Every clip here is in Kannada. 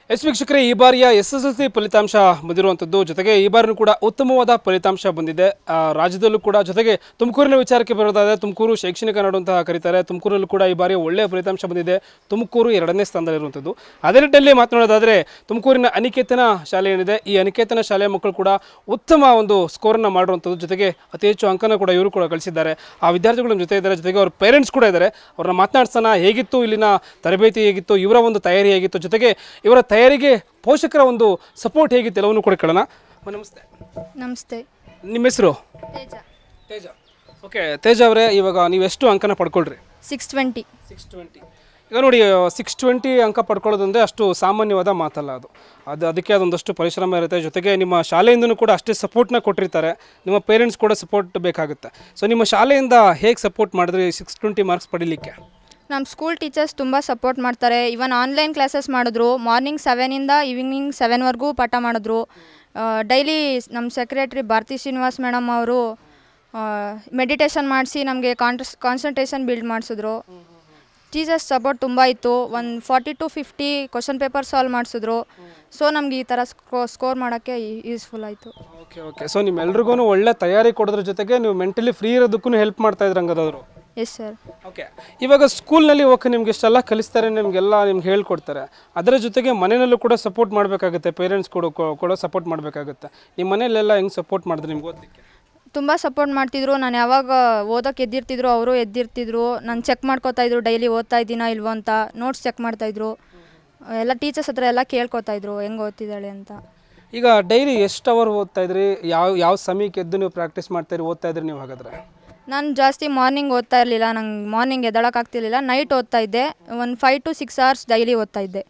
ಎಸ್ ವೀಕ್ಷಕರೇ ಈ ಬಾರಿಯ ಎಸ್ ಎಸ್ ಎಲ್ ಸಿ ಫಲಿತಾಂಶ ಬಂದಿರುವಂಥದ್ದು ಜೊತೆಗೆ ಈ ಬಾರಿನೂ ಕೂಡ ಉತ್ತಮವಾದ ಫಲಿತಾಂಶ ಬಂದಿದೆ ಆ, ರಾಜ್ಯದಲ್ಲೂ ಕೂಡ ಜೊತೆಗೆ ತುಮಕೂರಿನ ವಿಚಾರಕ್ಕೆ ಬರೋದಾದರೆ ತುಮಕೂರು ಶೈಕ್ಷಣಿಕ ನಾಡು ಅಂತ ಕರೀತಾರೆ ತುಮಕೂರಲ್ಲೂ ಕೂಡ ಈ ಬಾರಿ ಒಳ್ಳೆಯ ಫಲಿತಾಂಶ ಬಂದಿದೆ ತುಮಕೂರು ಎರಡನೇ ಸ್ಥಾನದಲ್ಲಿರುವಂಥದ್ದು ಅದೇ ನಿಟ್ಟಲ್ಲಿ ಮಾತನಾಡೋದಾದರೆ ತುಮಕೂರಿನ ಅನಿಕೇತನ ಶಾಲೆ ಏನಿದೆ ಈ ಅನಿಕೇತನ ಶಾಲೆಯ ಮಕ್ಕಳು ಕೂಡ ಉತ್ತಮ ಒಂದು ಸ್ಕೋರನ್ನು ಮಾಡಿರುವಂಥದ್ದು ಜೊತೆಗೆ ಅತಿ ಹೆಚ್ಚು ಅಂಕನ ಕೂಡ ಇವರು ಕೂಡ ಗಳಿಸಿದ್ದಾರೆ ಆ ವಿದ್ಯಾರ್ಥಿಗಳು ನಮ್ಮ ಜೊತೆ ಇದ್ದಾರೆ ಜೊತೆಗೆ ಅವ್ರ ಪೇರೆಂಟ್ಸ್ ಕೂಡ ಇದ್ದಾರೆ ಅವ್ರನ್ನ ಮಾತನಾಡ್ಸೋಣ ಹೇಗಿತ್ತು ಇಲ್ಲಿನ ತರಬೇತಿ ಹೇಗಿತ್ತು ಇವರ ಒಂದು ತಯಾರಿ ಹೇಗಿತ್ತು ಜೊತೆಗೆ ಇವರ ತಯಾರಿಗೆ ಪೋಷಕರ ಒಂದು ಸಪೋರ್ಟ್ ಹೇಗಿತ್ತು ಎಲ್ಲವನ್ನೂ ಕೂಡ ಕೇಳೋಣ ಅಮ್ಮ, ನಮಸ್ತೆ ನಮಸ್ತೆ ನಿಮ್ಮ ಹೆಸರು ತೇಜ ತೇಜ ಓಕೆ ತೇಜ ಅವರೇ ಇವಾಗ ನೀವು ಎಷ್ಟು ಅಂಕನ ಪಡ್ಕೊಳ್ರಿ ಸಿಕ್ಸ್ ಟ್ವೆಂಟಿ ಸಿಕ್ಸ್ ಟ್ವೆಂಟಿ ಈಗ ನೋಡಿ ಸಿಕ್ಸ್ ಟ್ವೆಂಟಿ ಅಂಕ ಪಡ್ಕೊಳ್ಳೋದಂದರೆ ಅಷ್ಟು ಸಾಮಾನ್ಯವಾದ ಮಾತಲ್ಲ ಅದು ಅದು ಅದಕ್ಕೆ ಅದೊಂದಷ್ಟು ಪರಿಶ್ರಮ ಇರುತ್ತೆ ಜೊತೆಗೆ ನಿಮ್ಮ ಶಾಲೆಯಿಂದನೂ ಕೂಡ ಅಷ್ಟೇ ಸಪೋರ್ಟ್ನ ಕೊಟ್ಟಿರ್ತಾರೆ ನಿಮ್ಮ ಪೇರೆಂಟ್ಸ್ ಕೂಡ ಸಪೋರ್ಟ್ ಬೇಕಾಗುತ್ತೆ ಸೊ ನಿಮ್ಮ ಶಾಲೆಯಿಂದ ಹೇಗೆ ಸಪೋರ್ಟ್ ಮಾಡಿದ್ರಿ ಸಿಕ್ಸ್ ಟ್ವೆಂಟಿ ಮಾರ್ಕ್ಸ್ ಪಡೀಲಿಕ್ಕೆ ನಮ್ಮ ಸ್ಕೂಲ್ ಟೀಚರ್ಸ್ ತುಂಬ ಸಪೋರ್ಟ್ ಮಾಡ್ತಾರೆ ಇವನ್ ಆನ್ಲೈನ್ ಕ್ಲಾಸಸ್ ಮಾಡಿದ್ರು ಮಾರ್ನಿಂಗ್ ಸೆವೆನಿಂದ ಈವ್ನಿಂಗ್ ಸೆವೆನ್ವರೆಗೂ ಪಾಠ ಮಾಡಿದ್ರು ಡೈಲಿ ನಮ್ಮ ಸೆಕ್ರೆಟ್ರಿ ಭಾರತಿ ಶ್ರೀನಿವಾಸ್ ಮೇಡಮ್ ಅವರು ಮೆಡಿಟೇಷನ್ ಮಾಡಿಸಿ ನಮಗೆ ಕಾನ್ಟ್ರಸ್ ಕಾನ್ಸಂಟ್ರೇಷನ್ ಬಿಲ್ಡ್ ಮಾಡಿಸಿದ್ರು ಟೀಚರ್ಸ್ ಸಪೋರ್ಟ್ ತುಂಬ ಇತ್ತು ಒಂದು forty to fifty question paper solve ಮಾಡಿಸಿದ್ರು ಸೊ ನಮ್ಗೆ ಈ ಥರ ಸ್ಕೋ ಸ್ಕೋರ್ ಮಾಡೋಕ್ಕೆ ಯೂಸ್ಫುಲ್ ಆಯಿತು ಓಕೆ ಓಕೆ ಸೊ ನಿಮ್ಮೆಲ್ರಿಗೂ ಒಳ್ಳೆ ತಯಾರಿ ಕೊಡೋದ್ರ ಜೊತೆಗೆ ನೀವು ಮೆಂಟಲಿ ಫ್ರೀ ಇರೋದಕ್ಕೂ ಹೆಲ್ಪ್ ಮಾಡ್ತಾ ಇದ್ರು ಹಂಗದವರು ಎಸ್ ಸರ್ ಓಕೆ ಇವಾಗ ಸ್ಕೂಲ್ನಲ್ಲಿ ಓಕೆ ನಿಮ್ಗೆ ಇಷ್ಟೆಲ್ಲ ಕಲಿಸ್ತಾರೆ ನಿಮಗೆಲ್ಲ ನಿಮ್ಗೆ ಹೇಳ್ಕೊಡ್ತಾರೆ ಅದರ ಜೊತೆಗೆ ಮನೆಯಲ್ಲೂ ಕೂಡ ಸಪೋರ್ಟ್ ಮಾಡಬೇಕಾಗುತ್ತೆ ಪೇರೆಂಟ್ಸ್ ಕೂಡ ಕೂಡ ಸಪೋರ್ಟ್ ಮಾಡಬೇಕಾಗುತ್ತೆ ನಿಮ್ಮ ಮನೆಯಲ್ಲೆಲ್ಲ ಹೆಂಗೆ ಸಪೋರ್ಟ್ ಮಾಡಿದ್ರೆ ನಿಮ್ಗೆ ಓದಲಿಕ್ಕೆ ತುಂಬ ಸಪೋರ್ಟ್ ಮಾಡ್ತಿದ್ರು ನಾನು ಯಾವಾಗ ಓದೋಕೆ ಎದ್ದಿರ್ತಿದ್ರು ಅವರು ಎದ್ದಿರ್ತಿದ್ರು ನಾನು ಚೆಕ್ ಮಾಡ್ಕೋತಾ ಇದ್ರು ಡೈಲಿ ಓದ್ತಾ ಇದ್ದೀನಾ ಇಲ್ವೋ ಅಂತ ನೋಟ್ಸ್ ಚೆಕ್ ಮಾಡ್ತಾಯಿದ್ರು ಎಲ್ಲ ಟೀಚರ್ಸ್ ಹತ್ರ ಎಲ್ಲ ಕೇಳ್ಕೊತಾ ಇದ್ರು ಹೆಂಗೆ ಓದ್ತಿದ್ದಾಳೆ ಅಂತ ಈಗ ಡೈಲಿ ಎಷ್ಟು ಅವರ್ ಓದ್ತಾ ಇದ್ರಿ ಯಾವ ಯಾವ ಸಮಯಕ್ಕೆ ಎದ್ದು ನೀವು ಪ್ರಾಕ್ಟೀಸ್ ಮಾಡ್ತಾ ಇರಿ ಓದ್ತಾ ಇದ್ರಿ ನೀವು ಹಾಗಾದ್ರೆ ನಾನು ಜಾಸ್ತಿ ಮಾರ್ನಿಂಗ್ ಓದ್ತಾ ಇರಲಿಲ್ಲ ನಂಗೆ ಮಾರ್ನಿಂಗ್ ಎದ್ದಳಕ್ಕಾಗ್ತಿರ್ಲಿಲ್ಲ ನೈಟ್ ಓದ್ತಾ ಇದ್ದೆ ಒಂದು five to six hours daily ಓದ್ತಾ ಇದ್ದೆ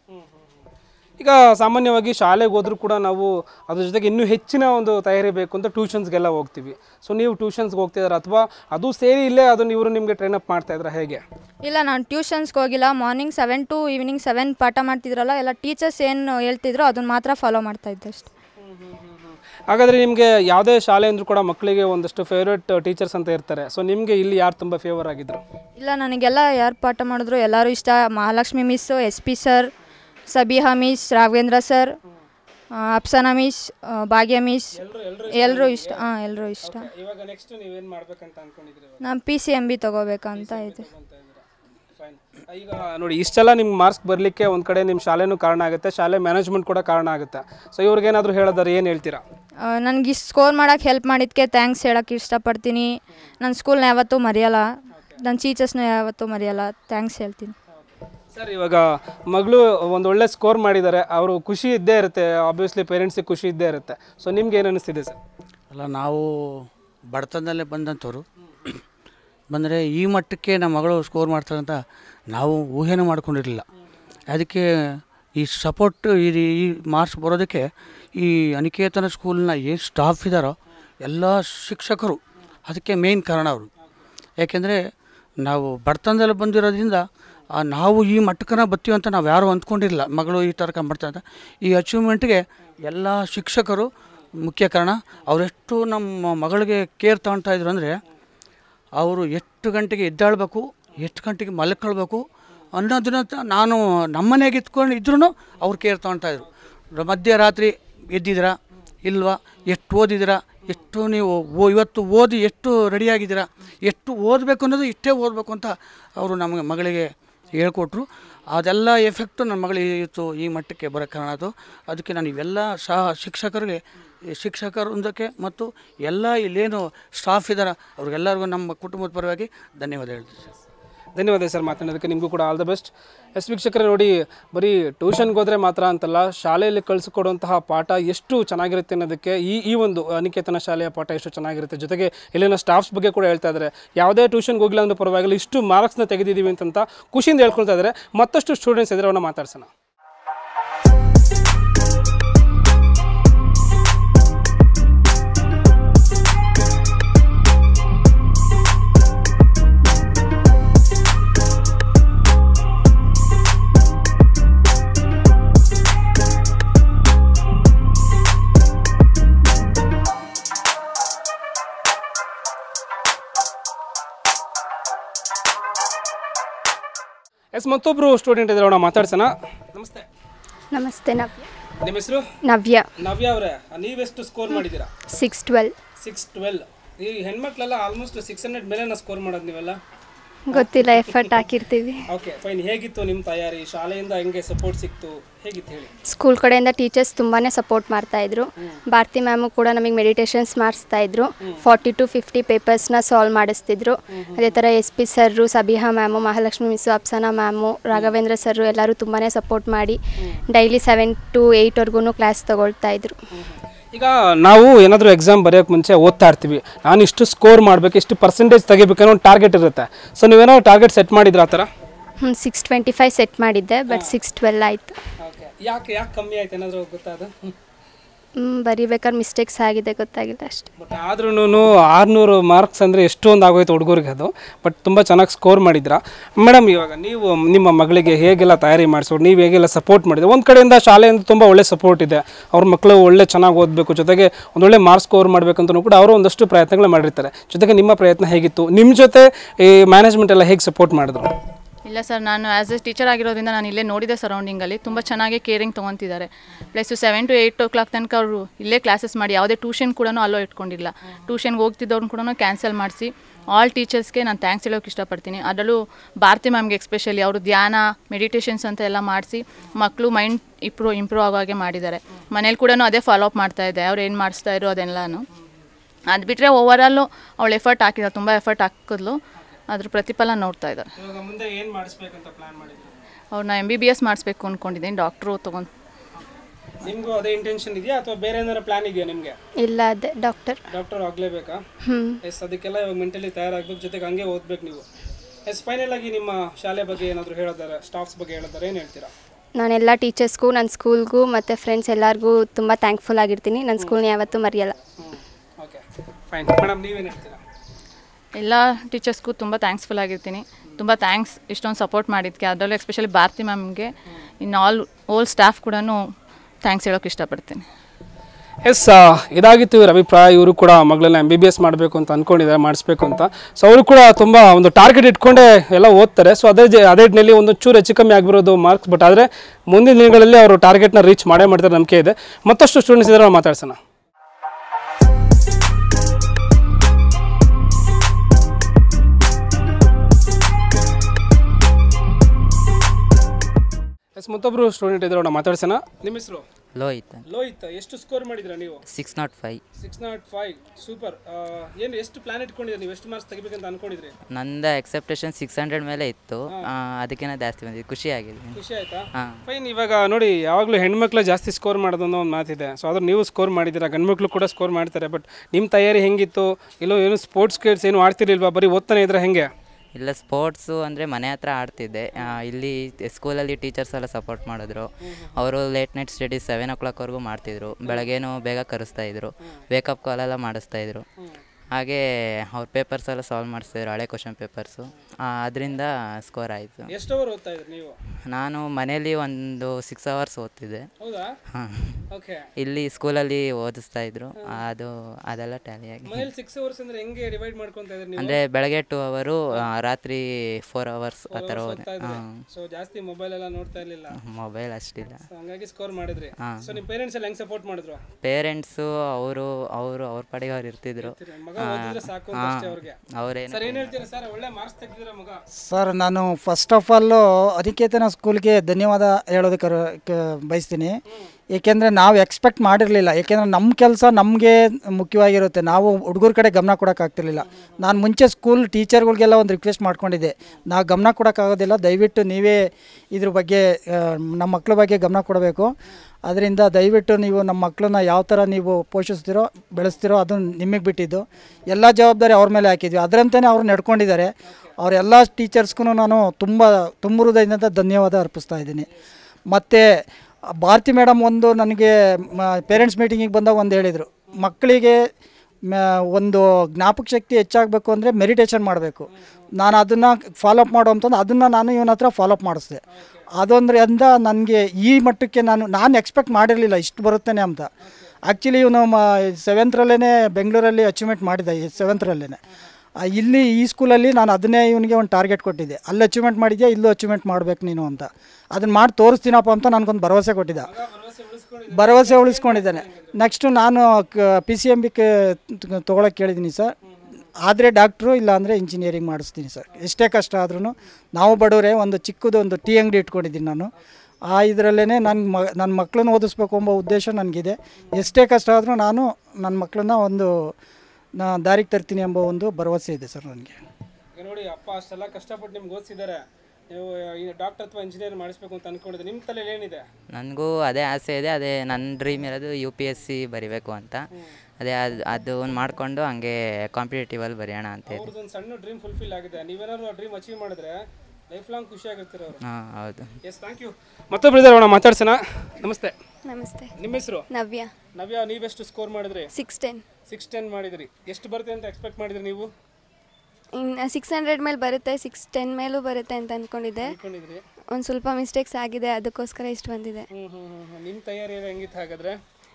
ಈಗ ಸಾಮಾನ್ಯವಾಗಿ ಶಾಲೆಗೆ ಹೋದ್ರೂ ಕೂಡ ನಾವು ಅದ್ರ ಜೊತೆಗೆ ಇನ್ನೂ ಹೆಚ್ಚಿನ ಒಂದು ತಯಾರಿ ಬೇಕು ಅಂತ ಟ್ಯೂಷನ್ಸ್ಗೆಲ್ಲ ಹೋಗ್ತೀವಿ ಸೊ ನೀವು ಟ್ಯೂಷನ್ಸ್ಗೆ ಹೋಗ್ತಿದಾರ ಅಥವಾ ಅದು ಸೇರಿ ಇಲ್ಲೇ ಅದನ್ನು ಇವರು ನಿಮಗೆ ಟ್ರೈನ್ ಅಪ್ ಮಾಡ್ತಾ ಇದ್ರ ಹೇಗೆ ಇಲ್ಲ ನಾನು ಟ್ಯೂಷನ್ಸ್ಗೆ ಹೋಗಿಲ್ಲ morning seven to evening seven ಪಾಠ ಮಾಡ್ತಿದ್ರಲ್ಲ ಎಲ್ಲ ಟೀಚರ್ಸ್ ಏನು ಹೇಳ್ತಿದ್ರು ಅದನ್ನು ಮಾತ್ರ ಫಾಲೋ ಮಾಡ್ತಾ ಇದ್ದೆ ಅಷ್ಟೆ ಹಾಗಾದರೆ ನಿಮಗೆ ಯಾವುದೇ ಶಾಲೆ ಅಂದರೂ ಕೂಡ ಮಕ್ಕಳಿಗೆ ಒಂದಷ್ಟು ಫೇವ್ರೇಟ್ ಟೀಚರ್ಸ್ ಅಂತ ಇರ್ತಾರೆ ಸೊ ನಿಮಗೆ ಇಲ್ಲಿ ಯಾರು ತುಂಬ ಫೇವರ್ ಆಗಿದ್ರು ಇಲ್ಲ ನನಗೆಲ್ಲ ಯಾರು ಪಾಠ ಮಾಡಿದ್ರು ಎಲ್ಲರೂ ಇಷ್ಟ Mahalakshmi miss S P sir Sabiha miss Raghavendra sir Afsana miss ಆ, ಭಾಗ್ಯ ಮಿಸ್ ಎಲ್ಲರೂ ಇಷ್ಟ ಹಾಂ ಎಲ್ಲರೂ ಇಷ್ಟ ಇವಾಗ ನೆಕ್ಸ್ಟ್ ನೀವೇನು ಮಾಡ್ಬೇಕಂತ ಅನ್ಕೊಂಡಿದ್ರಿ ನಾನು ಪಿ ಸಿ ಎಮ್ ಬಿ ತೊಗೋಬೇಕಂತ ಇದೆ ಫೈನ್ ಈಗ ನೋಡಿ ಇಷ್ಟೆಲ್ಲ ನಿಮ್ಗೆ ಮಾರ್ಕ್ಸ್ ಬರಲಿಕ್ಕೆ ಒಂದು ಕಡೆ ನಿಮ್ಮ ಶಾಲೆನೂ ಕಾರಣ ಆಗುತ್ತೆ ಶಾಲೆ ಮ್ಯಾನೇಜ್ಮೆಂಟ್ ಕೂಡ ಕಾರಣ ಆಗುತ್ತೆ ಸೊ ಇವ್ರಿಗೇನಾದರೂ ಹೇಳೋದಾರೆ ಏನು ಹೇಳ್ತೀರಾ ನನಗೆ ಇಷ್ಟು ಸ್ಕೋರ್ ಮಾಡೋಕ್ಕೆ ಹೆಲ್ಪ್ ಮಾಡಿದ್ದಕ್ಕೆ ಥ್ಯಾಂಕ್ಸ್ ಹೇಳೋಕ್ಕೆ ಇಷ್ಟಪಡ್ತೀನಿ ನನ್ನ ಸ್ಕೂಲ್ನ ಯಾವತ್ತೂ ಮರೆಯಲ್ಲ ನನ್ನ ಟೀಚರ್ಸ್ನ ಯಾವತ್ತೂ ಮರೆಯಲ್ಲ ಥ್ಯಾಂಕ್ಸ್ ಹೇಳ್ತೀನಿ ಸರ್ ಇವಾಗ ಮಗಳು ಒಂದು ಒಳ್ಳೆ ಸ್ಕೋರ್ ಮಾಡಿದ್ದಾರೆ ಅವರು ಖುಷಿ ಇದ್ದೇ ಇರುತ್ತೆ ಆಬ್ವಿಯಸ್ಲಿ ಪೇರೆಂಟ್ಸಿಗೆ ಖುಷಿ ಇದ್ದೇ ಇರುತ್ತೆ ಸೊ ನಿಮ್ಗೆ ಏನು ಅನಿಸ್ತಿದೆ ಸರ್ ಅಲ್ಲ ನಾವು ಬಡತನದಲ್ಲೇ ಬಂದಂಥವ್ರು ಬಂದರೆ ಈ ಮಟ್ಟಕ್ಕೆ ನಮ್ಮ ಮಗಳು ಸ್ಕೋರ್ ಮಾಡ್ತಾರೆ ಅಂತ ನಾವು ಊಹೆನೂ ಮಾಡ್ಕೊಂಡಿರಲಿಲ್ಲ ಅದಕ್ಕೆ ಈ ಸಪೋರ್ಟ್ ಈ ಈ ಮಾರ್ಕ್ಸ್ ಬರೋದಕ್ಕೆ ಈ ಅನಿಕೇತನ ಸ್ಕೂಲ್ನ ಏನು ಸ್ಟಾಫ್ ಇದ್ದಾರೋ ಎಲ್ಲ ಶಿಕ್ಷಕರು ಅದಕ್ಕೆ ಮೇನ್ ಕಾರಣ ಅವರು ಯಾಕೆಂದರೆ ನಾವು ಬಡತನದಲ್ಲಿ ಬಂದಿರೋದ್ರಿಂದ ಆ, ನಾವು ಈ ಮಟ್ಟಕ್ಕನ ಬತ್ತೀವಿ ಅಂತ ನಾವು ಯಾರೂ ಅಂದ್ಕೊಂಡಿರಲಿಲ್ಲ ಮಗಳು ಈ ಥರ ಕಂಬಿಡ್ತಾರೆ ಅಂತ ಈ ಅಚೀವ್ಮೆಂಟ್ಗೆ ಎಲ್ಲ ಶಿಕ್ಷಕರು ಮುಖ್ಯ ಕಾರಣ ಅವರೆಷ್ಟು ನಮ್ಮ ಮಗಳಿಗೆ ಕೇರ್ ತಗೊಳ್ತಾ ಇದ್ರು ಅಂದರೆ ಅವರು ಎಷ್ಟು ಗಂಟೆಗೆ ಎದ್ದಾಳಬೇಕು ಎಷ್ಟು ಗಂಟೆಗೆ ಮಲ್ಕೊಳ್ಬೇಕು ಅನ್ನೋದನ್ನ ತ- ನಾನು ನಮ್ಮನೆಗೆ ಇತ್ಕೊಂಡು ಇದ್ರೂ ಅವ್ರು ಕೇರ್ ತಗೊಳ್ತಾ ಇದ್ರು ಮಧ್ಯರಾತ್ರಿ ಎದ್ದಿದ್ದೀರಾ ಇಲ್ವಾ ಎಷ್ಟು ಓದಿದ್ದೀರಾ ಎಷ್ಟು ನೀವು ಓ ಇವತ್ತು ಓದಿ ಎಷ್ಟು ರೆಡಿಯಾಗಿದ್ದೀರಾ ಎಷ್ಟು ಓದಬೇಕು ಅನ್ನೋದು ಇಷ್ಟೇ ಓದಬೇಕು ಅಂತ ಅವರು ನಮ್ಮ ಮಗಳಿಗೆ ಹೇಳ್ಕೊಟ್ರು ಅದೆಲ್ಲ ಎಫೆಕ್ಟು ನನ್ನ ಮಗಳಿಗೆ ಇವತ್ತು ಈ ಮಟ್ಟಕ್ಕೆ ಬರೋ ಕಾರಣ ಅದು ಅದಕ್ಕೆ ನಾನು ಇವೆಲ್ಲ ಸಹ ಶಿಕ್ಷಕರಿಗೆ ಈ ಶಿಕ್ಷಕರೊಂದಕ್ಕೆ ಮತ್ತು ಎಲ್ಲ ಇಲ್ಲೇನು ಸ್ಟಾಫ್ ಇದ್ದಾರೆ ಅವ್ರಿಗೆಲ್ಲರಿಗೂ ನಮ್ಮ ಕುಟುಂಬದ ಪರವಾಗಿ ಧನ್ಯವಾದ ಹೇಳ್ತೀನಿ ಸರ್ ಧನ್ಯವಾದ ಸರ್ ಮಾತನಾಡೋದಕ್ಕೆ ನಿಮಗೂ ಕೂಡ ಆಲ್ ದ ಬೆಸ್ಟ್ ಎಸ್ ವೀಕ್ಷಕರೇ ನೋಡಿ ಬರೀ ಟ್ಯೂಷನ್ಗೆ ಹೋದರೆ ಮಾತ್ರ ಅಂತಲ್ಲ ಶಾಲೆಯಲ್ಲಿ ಕಳಿಸಿಕೊಡುವಂತಹ ಪಾಠ ಎಷ್ಟು ಚೆನ್ನಾಗಿರುತ್ತೆ ಅನ್ನೋದಕ್ಕೆ ಈ ಈ ಒಂದು ಅನಿಕೇತನ ಶಾಲೆಯ ಪಾಠ ಎಷ್ಟು ಚೆನ್ನಾಗಿರುತ್ತೆ ಜೊತೆಗೆ ಇಲ್ಲಿನ ಸ್ಟಾಫ್ಸ್ ಬಗ್ಗೆ ಕೂಡ ಹೇಳ್ತಾ ಇದ್ದಾರೆ ಯಾವುದೇ ಟ್ಯೂಷನ್ಗೆ ಹೋಗಿಲ್ಲ ಅಂದ್ರೆ ಪರವಾಗಿಲ್ಲ ಇಷ್ಟು ಮಾರ್ಕ್ಸ್ನ ತೆಗೆದಿದ್ದೀವಿ ಅಂತಂತ ಖುಷಿಯಿಂದ ಹೇಳ್ಕೊಳ್ತಾ ಇದ್ದಾರೆ ಮತ್ತಷ್ಟು ಸ್ಟೂಡೆಂಟ್ಸ್ ಇದ್ರೆ ಅವನ್ನ ಮಾತಾಡ್ಸೋಣ ಎಸ್ ಮತ್ತೊಬ್ಬರು ಸ್ಟೂಡೆಂಟ್ ಇದ್ದಾರೆ ಅವನ್ನ ಮಾತಾಡ್ಸೋಣ ನಮಸ್ತೆ ನಮಸ್ತೆ ನವ್ಯ ನಿಮ್ಮ ಹೆಸರು ನವ್ಯ ನವ್ಯ ಅವರೇ ನೀವೆಷ್ಟು ಸ್ಕೋರ್ ಮಾಡಿದ್ದೀರಾ ಸಿಕ್ಸ್ ಟ್ವೆಲ್ ಸಿಕ್ಸ್ ಟ್ವೆಲ್ ಈ ಹೆಣ್ಮಕ್ಳೆಲ್ಲ ಆಲ್ಮೋಸ್ಟ್ ಸಿಕ್ಸ್ ಹಂಡ್ರೆಡ್ ಮೇಲೆ ಸ್ಕೋರ್ ಮಾಡೋದು ನೀವೆಲ್ಲ ಗೊತ್ತಿಲ್ಲ ಎಫರ್ಟ್ ಹಾಕಿರ್ತೀವಿ ಓಕೆ ಫೈನ್ ಹೇಗಿತ್ತು ನಿಮ್ಮ ತಯಾರಿ ಶಾಲೆಯಿಂದ ಹೆಂಗೆ ಸಪೋರ್ಟ್ ಸಿಕ್ತು ಹೇಗಿತ್ತು ಹೇಳಿ ಸ್ಕೂಲ್ ಕಡೆಯಿಂದ ಟೀಚರ್ಸ್ ತುಂಬಾ ಸಪೋರ್ಟ್ ಮಾಡ್ತಾಯಿದ್ರು ಭಾರತಿ ಮ್ಯಾಮು ಕೂಡ ನಮಗೆ ಮೆಡಿಟೇಷನ್ಸ್ ಮಾಡಿಸ್ತಾ ಇದ್ರು ಫಾರ್ಟಿ ಟು ಫಿಫ್ಟಿ ಪೇಪರ್ಸ್ನ ಸಾಲ್ವ್ ಮಾಡಿಸ್ತಿದ್ರು ಅದೇ ಥರ S P sir Sabiha ma'am Mahalakshmi miss Afsana ma'am Raghavendra sir ಎಲ್ಲರೂ ತುಂಬಾ ಸಪೋರ್ಟ್ ಮಾಡಿ ಡೈಲಿ ಸೆವೆನ್ ಟು ಏಯ್ಟ್ವರೆಗೂ ಕ್ಲಾಸ್ ತೊಗೊಳ್ತಾ ಇದ್ರು ಈಗ ನಾವು ಏನಾದರೂ ಎಕ್ಸಾಮ್ ಬರೆಯೋಕ್ಕೆ ಮುಂಚೆ ಓದ್ತಾ ಇರ್ತೀವಿ ನಾನು ಇಷ್ಟು ಸ್ಕೋರ್ ಮಾಡಬೇಕು ಇಷ್ಟು ಪರ್ಸೆಂಟೇಜ್ ತೆಗಿಬೇಕನ್ನೋ ಒಂದು ಟಾರ್ಗೆಟ್ ಇರುತ್ತೆ ಸೊ ನೀವೇನಾದ್ರು ಟಾರ್ಗೆಟ್ ಸೆಟ್ ಮಾಡಿದ್ರ ಆ ಥರ ಹ್ಞೂ ಸಿಕ್ಸ್ ಟ್ವೆಂಟಿ ಫೈವ್ ಸೆಟ್ ಮಾಡಿದ್ದೆ ಬಟ್ ಸಿಕ್ಸ್ ಟ್ವೆಲ್ ಆಯಿತು ಓಕೆ ಯಾಕೆ ಯಾಕೆ ಕಮ್ಮಿ ಆಯ್ತು ಏನಾದರೂ ಗೊತ್ತಾ ಅದು ಬರಿಬೇಕಾದ್ರೆ ಮಿಸ್ಟೇಕ್ಸ್ ಆಗಿದೆ ಗೊತ್ತಾಗಿಲ್ಲ ಅಷ್ಟೇ ಬಟ್ ಆದ್ರೂ ಆರುನೂರು ಮಾರ್ಕ್ಸ್ ಅಂದರೆ ಎಷ್ಟೊಂದು ಆಗೋಯ್ತು ಹುಡುಗರಿಗೆ ಅದು ಬಟ್ ತುಂಬ ಚೆನ್ನಾಗಿ ಸ್ಕೋರ್ ಮಾಡಿದ್ರಾ ಮೇಡಮ್ ಇವಾಗ ನೀವು ನಿಮ್ಮ ಮಗಳಿಗೆ ಹೇಗೆಲ್ಲ ತಯಾರಿ ಮಾಡಿಸೋರು ನೀವು ಹೇಗೆಲ್ಲ ಸಪೋರ್ಟ್ ಮಾಡಿದ್ರೆ ಒಂದು ಕಡೆಯಿಂದ ಶಾಲೆಯಿಂದ ತುಂಬ ಒಳ್ಳೆ ಸಪೋರ್ಟ್ ಇದೆ ಅವ್ರ ಮಕ್ಕಳು ಒಳ್ಳೆ ಚೆನ್ನಾಗಿ ಓದಬೇಕು ಜೊತೆಗೆ ಒಂದೊಳ್ಳೆ ಮಾರ್ಕ್ಸ್ ಸ್ಕೋರ್ ಮಾಡಬೇಕಂತಲೂ ಕೂಡ ಅವರು ಒಂದಷ್ಟು ಪ್ರಯತ್ನಗಳು ಮಾಡಿರ್ತಾರೆ ಜೊತೆಗೆ ನಿಮ್ಮ ಪ್ರಯತ್ನ ಹೇಗಿತ್ತು ನಿಮ್ಮ ಜೊತೆ ಈ ಮ್ಯಾನೇಜ್ಮೆಂಟ್ ಎಲ್ಲ ಹೇಗೆ ಸಪೋರ್ಟ್ ಮಾಡಿದ್ರು ಇಲ್ಲ ಸರ್ ನಾನು ಆ್ಯಸ್ ಎ ಟೀಚರ್ ಆಗಿರೋದ್ರಿಂದ ನಾನು ಇಲ್ಲೇ ನೋಡಿದೆ ಸರೌಂಡಿಂಗಲ್ಲಿ ತುಂಬ ಚೆನ್ನಾಗಿ ಕೇರಿಂಗ್ ತೊಗೊತಿದ್ದಾರೆ plus seven to eight o'clock ತನಕ ಅವರು ಇಲ್ಲೇ ಕ್ಲಾಸಸ್ ಮಾಡಿ ಯಾವುದೇ ಟ್ಯೂಷನ್ ಕೂಡ ಅಲ್ಲೋ ಇಟ್ಕೊಂಡಿಲ್ಲ ಟ್ಯೂಷನ್ಗೆ ಹೋಗ್ತಿದ್ದವ್ರನ್ನ ಕೂಡ ಕ್ಯಾನ್ಸಲ್ ಮಾಡಿಸಿ ಆಲ್ ಟೀಚರ್ಸ್ಗೆ ನಾನು ಥ್ಯಾಂಕ್ಸ್ ಹೇಳೋಕೆ ಇಷ್ಟಪಡ್ತೀನಿ ಅದರಲ್ಲೂ ಭಾರತಿ ಮ್ಯಾಮ್ಗೆ ಎಕ್ಸ್ಪೆಷಲಿ ಅವರು ಧ್ಯಾನ ಮೆಡಿಟೇಷನ್ಸ್ ಅಂತ ಎಲ್ಲ ಮಾಡಿಸಿ ಮಕ್ಕಳು ಮೈಂಡ್ ಇಂಪ್ರೂವ್ ಇಂಪ್ರೂವ್ ಆಗೋ ಹಾಗೆ ಮಾಡಿದ್ದಾರೆ ಮನೇಲಿ ಕೂಡ ಅದೇ ಫಾಲೋ ಅಪ್ ಮಾಡ್ತಾ ಇದ್ದೆ ಅವ್ರು ಏನು ಮಾಡಿಸ್ತಾ ಇರೋ ಅದೆಲ್ಲನೂ ಅದು ಬಿಟ್ಟರೆ ಓವರಾಲು ಅವಳು ಎಫರ್ಟ್ ಹಾಕಿದ ತುಂಬ ಎಫರ್ಟ್ ಹಾಕಿದ್ಲು ಅದ್ರ ಪ್ರತಿಫಲ ನೋಡ್ತಾ ಇದ್ದಾರೆ ಇವಾಗ ಮುಂದೆ ಏನು ಮಾಡಿಸ್ಬೇಕಂತ ಪ್ಲಾನ್ ಮಾಡಿದ್ರು ಅವ್ರನ್ನ ಎಮ್ ಬಿ ಬಿ ಎಸ್ ಮಾಡಿಸ್ಬೇಕು ಅಂದ್ಕೊಂಡಿದ್ದೀನಿ ಡಾಕ್ಟ್ರು ತೊಗೊಂಡು ನಿಮಗೂ ಅದೇ ಇಂಟೆನ್ಷನ್ ಇದೆಯಾ ಅಥವಾ ಬೇರೆ ಏನಾದ್ರು ಪ್ಲಾನ್ ಇದೆಯಾ ನಿಮಗೆ ಇಲ್ಲ ಅದೇ ಡಾಕ್ಟರ್ ಡಾಕ್ಟರ್ ಆಗಲೇಬೇಕಾ ಹ್ಞೂ ಎಸ್ ಅದಕ್ಕೆಲ್ಲ ಇವಾಗ ಮೆಂಟಲಿ ತಯಾರಾಗಬೇಕು ಜೊತೆಗೆ ಹಂಗೆ ಓದ್ಬೇಕು ನೀವು ಎಸ್ ಫೈನಲ್ ಆಗಿ ನಿಮ್ಮ ಶಾಲೆ ಬಗ್ಗೆ ಏನಾದರೂ ಹೇಳಿದಾರೆ ಸ್ಟಾಫ್ಸ್ ಬಗ್ಗೆ ಹೇಳಿದಾರೆ ಏನು ಹೇಳ್ತೀರಾ ನಾನೆಲ್ಲ ಟೀಚರ್ಸ್ಗೂ ನನ್ನ ಸ್ಕೂಲ್ಗೂ ಮತ್ತು ಫ್ರೆಂಡ್ಸ್ ಎಲ್ಲರಿಗೂ ತುಂಬ ಥ್ಯಾಂಕ್ಫುಲ್ ಆಗಿರ್ತೀನಿ ನನ್ನ ಸ್ಕೂಲ್ನ ಯಾವತ್ತೂ ಮರೆಯಲ್ಲ ಹ್ಞೂ ಓಕೆ ಫೈನ್ ಮೇಡಮ್ ನೀವೇನು ಹೇಳ್ತೀರಾ ಎಲ್ಲ ಟೀಚರ್ಸ್ಗೂ ತುಂಬ ಥ್ಯಾಂಕ್ಸ್ಫುಲ್ ಆಗಿರ್ತೀನಿ ತುಂಬ ಥ್ಯಾಂಕ್ಸ್ ಇಷ್ಟೊಂದು ಸಪೋರ್ಟ್ ಮಾಡಿದ್ದಕ್ಕೆ ಅದರಲ್ಲೂ ಎಸ್ಪೆಷಲಿ ಭಾರತಿ ಮ್ಯಾಮ್ಗೆ ಇನ್ನು ಆಲ್ ಓಲ್ ಸ್ಟಾಫ್ ಕೂಡ ಥ್ಯಾಂಕ್ಸ್ ಹೇಳೋಕೆ ಇಷ್ಟಪಡ್ತೀನಿ ಎಸ್ ಇದಾಗಿತ್ತು ಇವ್ರ ಅಭಿಪ್ರಾಯ ಇವರು ಕೂಡ ಮಗಳನ್ನ ಎಮ್ ಬಿ ಬಿ ಎಸ್ ಮಾಡಬೇಕು ಅಂತ ಅಂದ್ಕೊಂಡಿದ್ದಾರೆ ಮಾಡಿಸ್ಬೇಕು ಅಂತ ಸೊ ಅವರು ಕೂಡ ತುಂಬ ಒಂದು ಟಾರ್ಗೆಟ್ ಇಟ್ಕೊಂಡೇ ಎಲ್ಲ ಓದ್ತಾರೆ ಸೊ ಅದೇ ಜೆ- ಅದೇ ನಿಟ್ಟಿನಲ್ಲಿ ಒಂದು ಚೂರು ಹೆಚ್ಚು ಕಮ್ಮಿ ಆಗಿರೋದು ಮಾರ್ಕ್ಸ್ ಬಟ್ ಆದರೆ ಮುಂದಿನ ದಿನಗಳಲ್ಲಿ ಅವರು ಟಾರ್ಗೆಟ್ನ ರೀಚ್ ಮಾಡೇ ಮಾಡ್ತಾರೆ ನಂಬಿಕೆ ಇದೆ ಮತ್ತಷ್ಟು ಸ್ಟೂಡೆಂಟ್ಸ್ ಇದ್ದಾರೆ ನಾವು ಮಾತಾಡ್ಸೋಣ ಎಸ್ ಮತ್ತೊಬ್ಬರು ಸ್ಟೂಡೆಂಟ್ ಇದ್ದಾರೆ ನಾವು ಮಾತಾಡ್ಸೋಣ ನಿಮ್ಮ ಹೆಸರು ಲೋಹಿತ್ ಲೋಹಿತ್ ಎಷ್ಟು ಸ್ಕೋರ್ ಮಾಡಿದ್ದೀರಾ ನೀವು six nought five six nought five super ಏನು ಎಷ್ಟು ಪ್ಲಾನ್ ಇಟ್ಕೊಂಡಿದ್ದೀರಿ ನೀವು ಎಷ್ಟು ಮಾರ್ಕ್ಸ್ ತೆಗಿಬೇಕಂತ ಅನ್ಕೊಂಡಿದ್ರಿ ನಂದು ಎಕ್ಸೆಪ್ಟೇಷನ್ ಸಿಕ್ಸ್ ಹಂಡ್ರೆಡ್ ಮೇಲೆ ಇತ್ತು ಆ, ಅದಕ್ಕಿಂತ ಜಾಸ್ತಿ ಬಂದಿದೆ ಖುಷಿ ಆಗಿದೆ ಖುಷಿ ಆಯ್ತಾ ಹಾಂ ಫೈನ್ ಇವಾಗ ನೋಡಿ ಯಾವಾಗಲೂ ಹೆಣ್ಮಕ್ಳು ಜಾಸ್ತಿ ಸ್ಕೋರ್ ಮಾಡೋದು ಅನ್ನೋ ಒಂದು ಮಾತಿದೆ ಸೊ ಆದ್ರೆ ನೀವು ಸ್ಕೋರ್ ಮಾಡಿದ್ದೀರಾ ಗಂಡ್ಮಕ್ಳು ಕೂಡ ಸ್ಕೋರ್ ಮಾಡ್ತಾರೆ ಬಟ್ ನಿಮ್ಮ ತಯಾರಿ ಹೆಂಗಿತ್ತು ಇಲ್ಲೋ ಏನು ಸ್ಪೋರ್ಟ್ಸ್ ಗೇಮ್ಸ್ ಏನು ಆಡ್ತಿರ್ಲಿಲ್ವಾ ಬರೀ ಓದ್ತಾನೆ ಇದ್ರೆ ಹೆಂಗೆ ಇಲ್ಲ ಸ್ಪೋರ್ಟ್ಸು ಅಂದರೆ ಮನೆ ಹತ್ರ ಆಡ್ತಿದ್ದೆ ಆ, ಇಲ್ಲಿ ಸ್ಕೂಲಲ್ಲಿ ಟೀಚರ್ಸ್ ಎಲ್ಲ ಸಪೋರ್ಟ್ ಮಾಡಿದ್ರು ಅವರು ಲೇಟ್ ನೈಟ್ ಸ್ಟಡೀಸ್ ಸೆವೆನ್ ಓ ಕ್ಲಾಕ್ವರೆಗೂ ಮಾಡ್ತಿದ್ರು ಬೆಳಗ್ಗೆನೂ ಬೇಗ ಕರೆಸ್ತಾ ಇದ್ರು ವೇಕಪ್ ಕಾಲೆಲ್ಲ ಮಾಡಿಸ್ತಾ ಇದ್ರು ಹಾಗೆ ಅವ್ರ ಪೇಪರ್ಸ್ ಎಲ್ಲ ಸಾಲ್ವ್ ಮಾಡಿಸ್ತಿದ್ರು ಹಳೆ ಕ್ವಶನ್ ಪೇಪರ್ಸು ಅದರಿಂದ ಸ್ಕೋರ್ ಆಯಿತು ಎಷ್ಟು ಅವರ್ ಓದ್ತಾ ಇದ್ರಿ ನೀವು ನಾನು ಮನೇಲಿ ಒಂದು ಸಿಕ್ಸ್ ಅವರ್ಸ್ ಓದ್ತಿದ್ದೆ ಹೌದಾ ಹಾಂ ಓಕೆ ಇಲ್ಲಿ ಸ್ಕೂಲಲ್ಲಿ ಓದಿಸ್ತಾ ಇದ್ರು ಅದು ಅದೆಲ್ಲ ಟ್ಯಾಲಿ ಆಗಿ ಮನೇಲಿ ಸಿಕ್ಸ್ ಅವರ್ಸ್ ಅಂದ್ರೆ ಹೆಂಗೆ ಡಿವೈಡ್ ಮಾಡ್ಕೊಂತ ಇದ್ರಿ ನೀವು ಅಂದರೆ ಬೆಳಗ್ಗೆ ಟು ಅವರು ರಾತ್ರಿ ಫೋರ್ ಅವರ್ಸ್ ಆ ಥರ ಓದಿ ಹಾಂ ಸೊ ಜಾಸ್ತಿ ಮೊಬೈಲ್ ಎಲ್ಲ ನೋಡ್ತಾ ಇರ್ಲಿಲ್ಲ ಮೊಬೈಲ್ ಅಷ್ಟಿಲ್ಲ So ಹಂಗಾಗಿ ಸ್ಕೋರ್ ಮಾಡಿದ್ರಿ ಸೊ ನಿಮ್ಮ ಪೇರೆಂಟ್ಸ್ ಎಲ್ಲ ಹೆಂಗ್ ಸಪೋರ್ಟ್ ಮಾಡಿದ್ರು ಪೇರೆಂಟ್ಸು ಅವರು ಅವರು ಅವ್ರ ಪಾಡಿಗೆ ಅವ್ರು ಇರ್ತಿದ್ರು ಮಗ ಓದಿದ್ರೆ ಸಾಕು ಅಂತ ಅಷ್ಟೇ ಅವ್ರಿಗೆ ಅವ್ರೇನು ಸರ್ ಏನ್ ಹೇಳ್ತೀರಾ ಸರ್ ಒಳ್ಳೆ ಮಾರ್ಕ್ಸ್ ತೆಗ್ದಿರ ಮಗ ಸರ್ ನಾನು ಫಸ್ಟ್ ಆಫ್ ಆಲು ಅನಿಕೇತನ ಸ್ಕೂಲ್ಗೆ ಧನ್ಯವಾದ ಹೇಳೋದಕ್ಕೆ ಕ- ಬಯಸ್ತೀನಿ ಏಕೆಂದರೆ ನಾವು ಎಕ್ಸ್ಪೆಕ್ಟ್ ಮಾಡಿರಲಿಲ್ಲ ಏಕೆಂದರೆ ನಮ್ಮ ಕೆಲಸ ನಮಗೆ ಮುಖ್ಯವಾಗಿರುತ್ತೆ ನಾವು ಹುಡುಗರ ಕಡೆ ಗಮನ ಕೊಡೋಕ್ಕಾಗ್ತಿರ್ಲಿಲ್ಲ ನಾನು ಮುಂಚೆ ಸ್ಕೂಲ್ ಟೀಚರ್ಗಳಿಗೆಲ್ಲ ಒಂದು ರಿಕ್ವೆಸ್ಟ್ ಮಾಡ್ಕೊಂಡಿದ್ದೆ ನಾವು ಗಮನ ಕೊಡೋಕ್ಕಾಗೋದಿಲ್ಲ ದಯವಿಟ್ಟು ನೀವೇ ಇದ್ರ ಬಗ್ಗೆ ಆ, ನಮ್ಮ ಮಕ್ಕಳ ಬಗ್ಗೆ ಗಮನ ಕೊಡಬೇಕು ಅದರಿಂದ ದಯವಿಟ್ಟು ನೀವು ನಮ್ಮ ಮಕ್ಕಳನ್ನ ಯಾವ ಥರ ನೀವು ಪೋಷಿಸ್ತೀರೋ ಬೆಳೆಸ್ತೀರೋ ಅದು ನಿಮಗೆ ಬಿಟ್ಟಿದ್ದು ಎಲ್ಲ ಜವಾಬ್ದಾರಿ ಅವ್ರ ಮೇಲೆ ಹಾಕಿದ್ವಿ ಅದರಂತೆಯೇ ಅವ್ರು ನಡ್ಕೊಂಡಿದ್ದಾರೆ ಅವರೆಲ್ಲ ಟೀಚರ್ಸ್ಗೂ ನಾನು ತುಂಬ ತುಂಬ ಹೃದಯದಿಂದ ಧನ್ಯವಾದ ಅರ್ಪಿಸ್ತಾ ಇದ್ದೀನಿ ಮತ್ತು ಭಾರತಿ ಮೇಡಮ್ ಒಂದು ನನಗೆ ಪೇರೆಂಟ್ಸ್ ಮೀಟಿಂಗಿಗೆ ಬಂದಾಗ ಒಂದು ಹೇಳಿದರು ಮಕ್ಕಳಿಗೆ ಮ- ಒಂದು ಜ್ಞಾಪಕ ಶಕ್ತಿ ಹೆಚ್ಚಾಗಬೇಕು ಅಂದರೆ ಮೆಡಿಟೇಷನ್ ಮಾಡಬೇಕು ನಾನು ಅದನ್ನು ಫಾಲೋಅಪ್ ಮಾಡೋ ಅಂತಂದು ಅದನ್ನು ನಾನು ಇವನ ಹತ್ರ ಫಾಲೋಅಪ್ ಮಾಡಿಸ್ದೆ ಅದೊಂದರಿಂದ ನನಗೆ ಈ ಮಟ್ಟಕ್ಕೆ ನಾನು ನಾನು ಎಕ್ಸ್ಪೆಕ್ಟ್ ಮಾಡಿರಲಿಲ್ಲ ಇಷ್ಟು ಬರುತ್ತೇನೆ ಅಂತ ಆ್ಯಕ್ಚುಲಿ ಇವನು ಮ ಸೆವೆಂತ್ರಲ್ಲೇ ಬೆಂಗಳೂರಲ್ಲಿ ಅಚೀವ್ಮೆಂಟ್ ಮಾಡಿದ್ದ ಸೆವೆಂತ್ರಲ್ಲೇ ಆ, ಇಲ್ಲಿ ಈ ಸ್ಕೂಲಲ್ಲಿ ನಾನು ಅದನ್ನೇ ಇವನಿಗೆ ಒಂದು ಟಾರ್ಗೆಟ್ ಕೊಟ್ಟಿದ್ದೆ ಅಲ್ಲಿ ಅಚೀವ್ಮೆಂಟ್ ಮಾಡಿದ್ಯಾ ಇಲ್ಲೂ ಅಚೀವ್ಮೆಂಟ್ ಮಾಡ್ಬೇಕು ನೀನು ಅಂತ ಅದನ್ನು ಮಾಡಿ ತೋರಿಸ್ತೀನಪ್ಪ ಅಂತ ನನಗೊಂದು ಭರವಸೆ ಕೊಟ್ಟಿದ್ದ ಭರವಸೆ ಉಳಿಸ್ಕೊಂಡಿದ್ದಾನೆ ನೆಕ್ಸ್ಟು ನಾನು ಪಿ ಸಿ ಎಮ್ ಬಿ ತೊಗೊಳಕ್ಕೆ ಕೇಳಿದ್ದೀನಿ ಸರ್ ಆದರೆ ಡಾಕ್ಟ್ರು ಇಲ್ಲ ಅಂದರೆ ಇಂಜಿನಿಯರಿಂಗ್ ಮಾಡಿಸ್ತೀನಿ ಸರ್ ಎಷ್ಟೇ ಕಷ್ಟ ಆದ್ರೂ ನಾವು ಬಡವರೇ ಒಂದು ಚಿಕ್ಕದು ಒಂದು ಟೀ ಅಂಗಡಿ ಇಟ್ಕೊಂಡಿದ್ದೀನಿ ನಾನು ಆ ಇದರಲ್ಲೇ ನನ್ನ ಮ ನನ್ನ ಮಕ್ಕಳನ್ನ ಓದಿಸ್ಬೇಕು ಎಂಬ ಉದ್ದೇಶ ನನಗಿದೆ ಎಷ್ಟೇ ಕಷ್ಟ ಆದರೂ ನಾನು ನನ್ನ ಮಕ್ಕಳನ್ನ ಒಂದು ನಾ ದಾರಿಗೆ ತರ್ತೀನಿ ಎಂಬ ಒಂದು ಭರವಸೆ ಇದೆ ಸರ್ ನನಗೆ ಈಗ ನೋಡಿ ಅಪ್ಪ ಅಷ್ಟೆಲ್ಲ ಕಷ್ಟಪಟ್ಟು ನಿಮ್ಗೆ ಓದಿಸಿದ್ದಾರೆ ನೀವು ಡಾಕ್ಟರ್ ಅಥವಾ ಇಂಜಿನಿಯರ್ ಮಾಡಿಸ್ಬೇಕು ಅಂತ ಅನ್ಕೊಂಡಿದ್ದೆ ನಿಮ್ಮ ತಲೆಯಲ್ಲಿ ಏನಿದೆ ನನಗೂ ಅದೇ ಆಸೆ ಇದೆ ಅದೇ ನನ್ನ ಡ್ರೀಮ್ ಇರೋದು ಯು ಪಿ ಎಸ್ ಸಿ ಬರಿಬೇಕು ಅಂತ ಅದೇ ಅದು ಅದು ಒಂದು ಮಾಡಿಕೊಂಡು ಹಂಗೆ ಕಾಂಪಿಟೇಟಿವಲ್ಲಿ ಬರೆಯೋಣ ಅಂತ ಇದೆ ಅವ್ರದ್ದೊಂದು ಸಣ್ಣ ಡ್ರೀಮ್ ಫುಲ್ಫಿಲ್ ಆಗಿದೆ ನೀವೇನಾದ್ರು ಡ್ರೀಮ್ ಅಚೀವ್ ಮಾಡಿದ್ರೆ ಲೈಫ್ ಲಾಂಗ್ ಖುಷಿ ಆಗಿರ್ತೀರ ಅವರು ಹಾಂ ಹೌದು ಎಸ್ ಥ್ಯಾಂಕ್ ಯು ಮತ್ತೊಬ್ರು ಇದ್ದಾರೆ ಅಣ್ಣ ಮಾತಾಡ್ಸೋಣ ನಮಸ್ತೆ ನಮಸ್ತೆ ನಿಮ್ಮ ಹೆಸರು ನವ್ಯ ನವ್ಯ ನೀವೆಷ್ಟು ಸ್ಕೋರ್ ಮಾಡಿದ್ರಿ ಸಿಕ್ಸ್ ಟೆನ್ ಸಿಕ್ಸ್ ಟೆನ್ ಮಾಡಿದ್ರಿ ಎಷ್ಟು ಬರುತ್ತೆ ಅಂತ ಎಕ್ಸ್ಪೆಕ್ಟ್ ಮಾಡಿದ್ರಿ ನೀವು ಇನ್ನು ಸಿಕ್ಸ್ ಹಂಡ್ರೆಡ್ ಮೇಲೆ ಬರುತ್ತೆ ಸಿಕ್ಸ್ ಟೆನ್ ಮೇಲೂ ಬರುತ್ತೆ ಅಂತ ಅಂದ್ಕೊಂಡಿದ್ದೆ ಅನ್ಕೊಂಡಿದ್ರಿ ಒಂದು ಸ್ವಲ್ಪ ಮಿಸ್ಟೇಕ್ಸ್ ಆಗಿದೆ ಅದಕ್ಕೋಸ್ಕರ ಇಷ್ಟು ಬಂದಿದೆ ಹ್ಞೂ ಹ್ಞೂ ಹ್ಞೂ ನಿಮ್ಮ ತಯಾರಿ ಎಲ್ಲ ಹೆಂಗಿತ್ತು ಹಾಗಾದ್ರೆ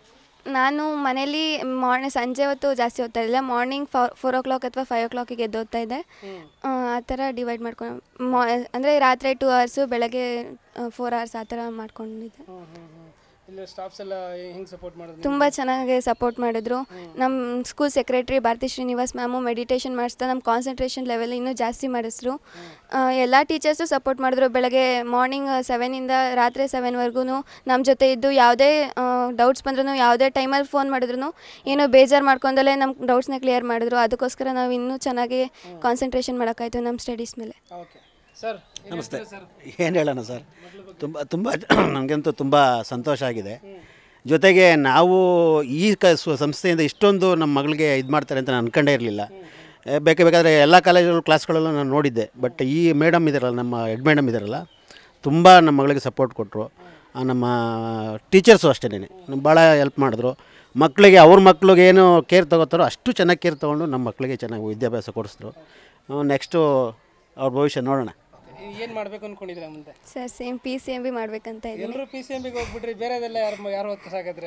ನಾನು ಮನೇಲಿ ಮಾರ್ನಿಂಗ್ ಸಂಜೆ ಹೊತ್ತು ಜಾಸ್ತಿ ಓದ್ತಾ ಇರಲಿಲ್ಲ ಮಾರ್ನಿಂಗ್ ಫೋರ್ ಓ ಕ್ಲಾಕ್ ಅಥವಾ ಫೈವ್ ಓ ಕ್ಲಾಕಿಗೆ ಎದ್ದು ಓದ್ತಾ ಇದ್ದೆ ಆ, ಆ ಥರ ಡಿವೈಡ್ ಮಾಡ್ಕೊಂಡು ಮಾ ಅಂದರೆ ರಾತ್ರಿ ಟೂ ಅವರ್ಸು ಬೆಳಗ್ಗೆ ಫೋರ್ ಅವರ್ಸ್ ಆ ಥರ ಮಾಡ್ಕೊಂಡಿದ್ದೆ ಹ್ಞೂ ಹ್ಞೂ ಹ್ಞೂ ಇಲ್ಲ ಸ್ಟಾಫ್ಸ್ ಎಲ್ಲ ಹೆಂಗೆ ಸಪೋರ್ಟ್ ಮಾಡಿದ್ರಿ ತುಂಬ ಚೆನ್ನಾಗಿ ಸಪೋರ್ಟ್ ಮಾಡಿದ್ರು ನಮ್ಮ school secretary Bharathi Srinivas ma'am meditation ಮಾಡಿಸ್ತಾ ನಮ್ಮ ಕಾನ್ಸಂಟ್ರೇಷನ್ ಲೆವೆಲ್ ಇನ್ನೂ ಜಾಸ್ತಿ ಮಾಡಿಸಿದ್ರು ಎಲ್ಲ ಟೀಚರ್ಸು ಸಪೋರ್ಟ್ ಮಾಡಿದ್ರು ಬೆಳಗ್ಗೆ ಮಾರ್ನಿಂಗ್ ಸೆವೆನಿಂದ ರಾತ್ರಿ ಸೆವೆನ್ವರೆಗೂ ನಮ್ಮ ಜೊತೆ ಇದ್ದು ಯಾವುದೇ ಡೌಟ್ಸ್ ಬಂದ್ರೂ ಯಾವುದೇ ಟೈಮಲ್ಲಿ ಫೋನ್ ಮಾಡಿದ್ರು ಏನೋ ಬೇಜಾರು ಮಾಡ್ಕೊಂಡಲ್ಲೇ ನಮ್ಮ ಡೌಟ್ಸ್ನ ಕ್ಲಿಯರ್ ಮಾಡಿದ್ರು ಅದಕ್ಕೋಸ್ಕರ ನಾವು ಇನ್ನೂ ಚೆನ್ನಾಗಿ ಕಾನ್ಸಂಟ್ರೇಷನ್ ಮಾಡೋಕ್ಕಾಯ್ತು ನಮ್ಮ ಸ್ಟಡೀಸ್ ಮೇಲೆ ಓಕೆ ಸರ್ ನಮಸ್ತೆ ಏನು ಹೇಳೋಣ ಸರ್ ತುಂಬ ತುಂಬ ನನಗಂತೂ ತುಂಬ ಸಂತೋಷ ಆಗಿದೆ ಜೊತೆಗೆ ನಾವು ಈ ಕ ಸ್ವ- ಸಂಸ್ಥೆಯಿಂದ ಇಷ್ಟೊಂದು ನಮ್ಮ ಮಗಳಿಗೆ ಇದು ಮಾಡ್ತಾರೆ ಅಂತ ನಾನು ಅನ್ಕೊಂಡೇ ಇರಲಿಲ್ಲ ಬೇಕೆ ಬೇಕಾದರೆ ಎಲ್ಲ ಕಾಲೇಜುಗಳು ಕ್ಲಾಸ್ಗಳಲ್ಲೂ ನಾನು ನೋಡಿದ್ದೆ ಬಟ್ ಈ ಮೇಡಮ್ ಇದಾರಲ್ಲ ನಮ್ಮ ಹೆಡ್ ಮೇಡಮ್ ಇದಾರಲ್ಲ ತುಂಬ ನಮ್ಮ ಮಗಳಿಗೆ ಸಪೋರ್ಟ್ ಕೊಟ್ಟರು ನಮ್ಮ ಟೀಚರ್ಸು ಅಷ್ಟೇ ಭಾಳ ಹೆಲ್ಪ್ ಮಾಡಿದ್ರು ಮಕ್ಕಳಿಗೆ ಅವ್ರ ಮಕ್ಳಿಗೆ ಏನು ಕೇರ್ ತೊಗೋತಾರೋ ಅಷ್ಟು ಚೆನ್ನಾಗಿ ಕೇರ್ ತೊಗೊಂಡು ನಮ್ಮ ಮಕ್ಕಳಿಗೆ ಚೆನ್ನಾಗಿ ವಿದ್ಯಾಭ್ಯಾಸ ಕೊಡಿಸಿದ್ರು ನೆಕ್ಸ್ಟು ಅವ್ರ ಭವಿಷ್ಯ ನೋಡೋಣ ಏನು ಮಾಡಬೇಕು ಅನ್ಕೊಂಡಿದ್ರೆ ಮುಂದೆ sir same P C M B ಮಾಡಬೇಕಂತ ಇದ್ದೀನಿ ಎಲ್ಲರೂ ಪಿ ಸಿ ಎಮ್ ಬಿಗೆ ಹೋಗ್ಬಿಟ್ರಿ ಬೇರೆದೆಲ್ಲ ಯಾರು ಯಾರು ಓದ್ತಾರಾಗಾದ್ರೆ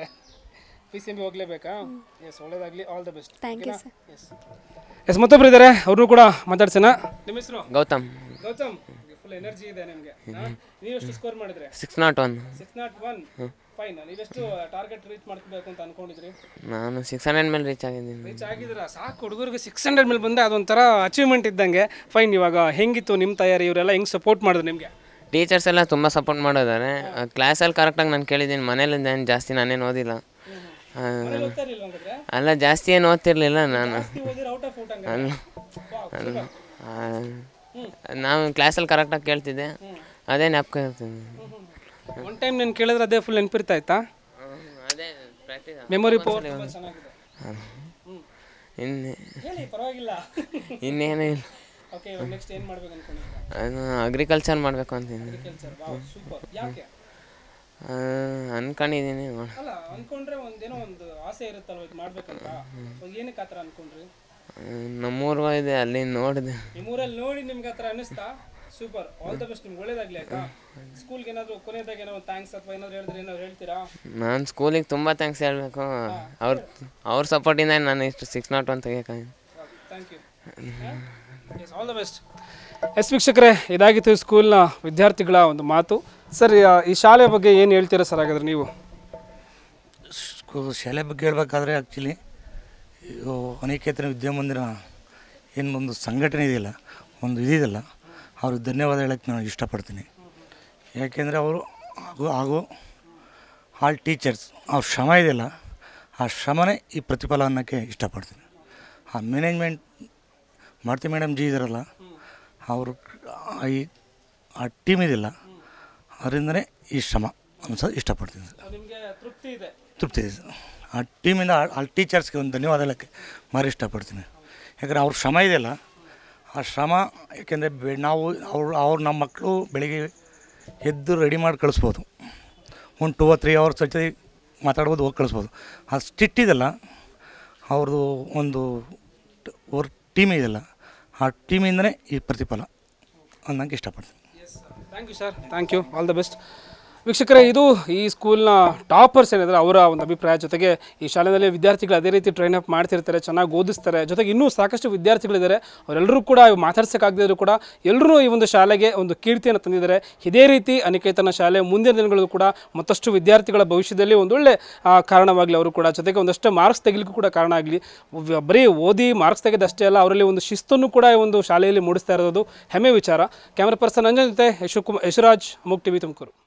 ಪಿ ಸಿ ಎಮ್ ಬಿ ಹೋಗ್ಲೇಬೇಕಾ ಎಸ್ ಒಳ್ಳೇದಾಗಲಿ all the best thank you sir yes yes ಮತ್ತೊಬ್ರು ಇದ್ದಾರೆ ಅವ್ರನ್ನೂ ಕೂಡ ಮಾತಾಡ್ಸೋಣ ನಿಮ್ಮ ಹೆಸರು ಗೌತಮ್ ಗೌತಮ್ ಫುಲ್ ಎನರ್ಜಿ ಇದೆ ನಿಮಗೆ ನೀವೆಷ್ಟು ಸ್ಕೋರ್ ಮಾಡಿದ್ರೆ six naught one six naught one fine ನೀವೆಷ್ಟು ಟಾರ್ಗೆಟ್ ರೀಚ್ ಮಾಡ್ಕೋಬೇಕು ಅಂತ ಅನ್ಕೊಂಡಿದ್ರಿ ನಾನು ಸಿಕ್ಸ್ ಹಂಡ್ರೆಡ್ ಮೇಲೆ ರೀಚ್ ಆಗಿದ್ದೀನಿ ರೀಚ್ ಆಗಿದ್ದೀರಾ ಸಾಕು ಹುಡುಗರಿಗೆ ಸಿಕ್ಸ್ ಹಂಡ್ರೆಡ್ ಮೇಲೆ ಬಂದೆ ಅದೊಂಥರ ಅಚೀವ್ಮೆಂಟ್ ಇದ್ದಂಗೆ ಫೈನ್ ಇವಾಗ ಹೆಂಗಿತ್ತು ನಿಮ್ಮ ತಯಾರಿ ಇವರೆಲ್ಲ ಹೆಂಗೆ ಸಪೋರ್ಟ್ ಮಾಡಿದ್ರು ನಿಮಗೆ ಟೀಚರ್ಸ್ ಎಲ್ಲ ತುಂಬ ಸಪೋರ್ಟ್ ಮಾಡಿದ್ದಾರೆ ಕ್ಲಾಸಲ್ಲಿ ಕರೆಕ್ಟಾಗಿ ನಾನು ಕೇಳಿದ್ದೀನಿ ಮನೇಲಿ ನಾನು ಜಾಸ್ತಿ ನಾನೇನು ಓದಿಲ್ಲ ಆ, ಅಲ್ಲ ಜಾಸ್ತಿ ಏನು ಓದ್ತಿರ್ಲಿಲ್ಲ ನಾನು ಔಟ್ ಆಫ್ ಔಟ್ ಅಲ್ಲ ಅಲ್ಲ ಆ, ನಾವು ಕ್ಲಾಸಲ್ಲಿ ಕರೆಕ್ಟಾಗಿ ಕೇಳ್ತಿದ್ದೆ ಅದೇ ಜ್ಞಾಪಕ ಇರ್ತೀನಿ ಒನ್ ಟೈಮ್ ನಾನು ಕೇಳಿದ್ರೆ ಅದೇ ಫುಲ್ ನೆನಪಿರ್ತಾ ಇತ್ತಾ ಅದೇ ಪ್ರಾಕ್ಟೀಸ್ ಮೆಮೊರಿ ಪವರ್ ಚೆನ್ನಾಗಿದೆ ಇನ್ನು ಹೇಳಿ ಪರವಾಗಿಲ್ಲ ಇನ್ನೇನು ಇಲ್ಲ ಓಕೆ ನೆಕ್ಸ್ಟ್ ಏನು ಮಾಡ್ಬೇಕು ಅನ್ಕೊಂಡಿದ್ದೀರಾ ನಾನು ಅಗ್ರಿಕಲ್ಚರ್ ಮಾಡಬೇಕು ಅಂತೀನಿ ಅಗ್ರಿಕಲ್ಚರ್ ವಾವ್ ಸೂಪರ್ ಯಾಕೆ ಅನ್ಕೊಂಡಿದ್ದೀನಿ ಅಲ್ಲ ಅನ್ಕೊಂಡ್ರೆ ಒಂದೇನೋ ಒಂದು ಆಸೆ ಇರುತ್ತಲ್ವ ಇದು ಮಾಡ್ಬೇಕಂತ ಸೊ ಏನಕ್ಕೆ ಆ ಥರ ಅನ್ಕೊಂಡ್ರಿ ನಮ್ಮೂರ್ಗೂ ಇದೆ ಅಲ್ಲಿ ನೋಡಿದೆ ನಿಮ್ಮೂರಲ್ಲಿ ನೋಡಿ ನಿಮ್ಗೆ ಆ ಥರ ಅನ್ನಿಸ್ತಾ ಸೂಪರ್ ಆಲ್ ದ ಬೆಸ್ಟ್ ನಿಮ್ಗೆ ಒಳ್ಳೇದಾಗ್ಲಿ ಆಯ್ತಾ ಸ್ಕೂಲ್ಗೆ ಏನಾದರೂ ಕೊನೆಯದಾಗ ಏನೋ ಥ್ಯಾಂಕ್ಸ್ ಅಥವಾ ಏನಾದ್ರು ಹೇಳಿದ್ರೆ ಏನಾದ್ರು ಹೇಳ್ತೀರಾ ನಾನು ಸ್ಕೂಲಿಗೆ ತುಂಬ ಥ್ಯಾಂಕ್ಸ್ ಹೇಳಬೇಕು ಅವ್ರ ಅವ್ರ ಸಪೋರ್ಟಿಂದ ನಾನು ಇಷ್ಟು ಸಿಕ್ಸ್ ನಾಟ್ ಒನ್ ತೆಗಿಯೋಕ್ಕಾಗಿ thank you yes all the best yes ವೀಕ್ಷಕರೇ ಇದಾಗಿತ್ತು ಸ್ಕೂಲ್ನ ವಿದ್ಯಾರ್ಥಿಗಳ ಒಂದು ಮಾತು ಸರ್ ಈ ಶಾಲೆ ಬಗ್ಗೆ ಏನು ಹೇಳ್ತೀರಾ ಸರ್ ಹಾಗಾದ್ರೆ ನೀವು ಸ್ಕೂ ಶಾಲೆ ಬಗ್ಗೆ ಹೇಳ್ಬೇಕಾದ್ರೆ ಆ್ಯಕ್ಚುಲಿ ಅನೇಕೇತನ ವಿದ್ಯಾಮಂದಿರ ಏನು ಒಂದು ಸಂಘಟನೆ ಇದೆಯಲ್ಲ ಒಂದು ಇದಿದೆಯಲ್ಲ ಅವ್ರಿಗೆ ಧನ್ಯವಾದ ಹೇಳಕ್ಕೆ ನಾನು ಇಷ್ಟಪಡ್ತೀನಿ ಯಾಕೆಂದರೆ ಅವರು ಹಾಗೂ ಹಾಗೂ ಆಲ್ ಟೀಚರ್ಸ್ ಅವ್ರ ಶ್ರಮ ಇದೆಯಲ್ಲ ಆ ಶ್ರಮನೇ ಈ ಪ್ರತಿಫಲ ಅನ್ನೋಕ್ಕೆ ಇಷ್ಟಪಡ್ತೀನಿ ಆ ಮ್ಯಾನೇಜ್ಮೆಂಟ್ ಮಾರುತಿ ಮೇಡಮ್ ಜಿ ಇದಾರಲ್ಲ ಅವರು ಈ ಆ ಟೀಮ್ ಇದೆಯಲ್ಲ ಅದರಿಂದನೇ ಈ ಶ್ರಮ ಅನ್ಸೋದು ಇಷ್ಟಪಡ್ತೀನಿ ಸರ್ ನಿಮಗೆ ತೃಪ್ತಿ ಇದೆ ತೃಪ್ತಿ ಇದೆ ಸರ್. ಆ ಟೀಮಿಂದ ಆ- ಆ ಟೀಚರ್ಸ್ಗೆ ಒಂದು ಧನ್ಯವಾದ ಹೇಳೋಕ್ಕೆ ಮಾರಿ ಇಷ್ಟಪಡ್ತೀನಿ ಯಾಕಂದರೆ ಅವ್ರ ಶ್ರಮ ಇದೆಯಲ್ಲ ಆ ಶ್ರಮ ಯಾಕೆಂದರೆ ಬೆ ನಾವು ಅವ್ರು ಅವ್ರು ನಮ್ಮ ಮಕ್ಕಳು ಬೆಳಿಗ್ಗೆ ಎದ್ದು ರೆಡಿ ಮಾಡಿ ಕಳಿಸ್ಬೋದು ಒಂದು ಟೂ ತ್ರೀ ಅವರ್ಸ್ ಜೊತೆ ಮಾತಾಡ್ಬೋದು ಹೋಗಿ ಕಳಿಸ್ಬೋದು ಆ ಸ್ಟಿಟ್ ಇದೆಲ್ಲ ಅವ್ರದ್ದು ಒಂದು ಅವ್ರ ಟೀಮ್ ಇದೆಯಲ್ಲ ಆ ಟೀಮಿಂದನೇ ಈ ಪ್ರತಿಫಲ ಅನ್ನೋಕ್ಕೆ ಇಷ್ಟಪಡ್ತೀನಿ thank you sir thank you all the best ವೀಕ್ಷಕರೇ ಇದು ಈ ಸ್ಕೂಲ್ನ ಟಾಪರ್ಸ್ ಏನಿದ್ರೆ ಅವರ ಒಂದು ಅಭಿಪ್ರಾಯ ಜೊತೆಗೆ ಈ ಶಾಲೆಯಲ್ಲಿ ವಿದ್ಯಾರ್ಥಿಗಳು ಅದೇ ರೀತಿ ಟ್ರೈನ್ ಅಪ್ ಮಾಡ್ತಿರ್ತಾರೆ ಚೆನ್ನಾಗಿ ಓದಿಸ್ತಾರೆ ಜೊತೆಗೆ ಇನ್ನೂ ಸಾಕಷ್ಟು ವಿದ್ಯಾರ್ಥಿಗಳಿದ್ದಾರೆ ಅವರೆಲ್ಲರೂ ಕೂಡ ಮಾತಾಡ್ಸೋಕ್ಕಾಗದಿದ್ರು ಕೂಡ ಎಲ್ಲರೂ ಈ ಒಂದು ಶಾಲೆಗೆ ಒಂದು ಕೀರ್ತಿಯನ್ನು ತಂದಿದ್ದಾರೆ ಇದೇ ರೀತಿ ಅನಿಕೇತನ ಶಾಲೆ ಮುಂದಿನ ದಿನಗಳಲ್ಲೂ ಕೂಡ ಮತ್ತಷ್ಟು ವಿದ್ಯಾರ್ಥಿಗಳ ಭವಿಷ್ಯದಲ್ಲಿ ಒಂದೊಳ್ಳೆ ಆ, ಕಾರಣವಾಗಲಿ ಅವರು ಕೂಡ ಜೊತೆಗೆ ಒಂದಷ್ಟು ಮಾರ್ಕ್ಸ್ ತೆಗಿಲಿಕ್ಕೂ ಕೂಡ ಕಾರಣ ಆಗಲಿ ಬರೀ ಓದಿ ಮಾರ್ಕ್ಸ್ ತೆಗೆದಷ್ಟೇ ಅಲ್ಲ ಅವರಲ್ಲಿ ಒಂದು ಶಿಸ್ತನ್ನು ಕೂಡ ಈ ಒಂದು ಶಾಲೆಯಲ್ಲಿ ಮೂಡಿಸ್ತಾ ಇರೋದು ಹೆಮ್ಮೆ ವಿಚಾರ ಕ್ಯಾಮ್ರಾ ಪರ್ಸನ್ ಅಂಜನ್ ಜೊತೆ ಯಶುಕುಮಾರ್ ಯಶರಾಜ್ ಮುಗ್ ಟಿವಿ ತುಮಕೂರು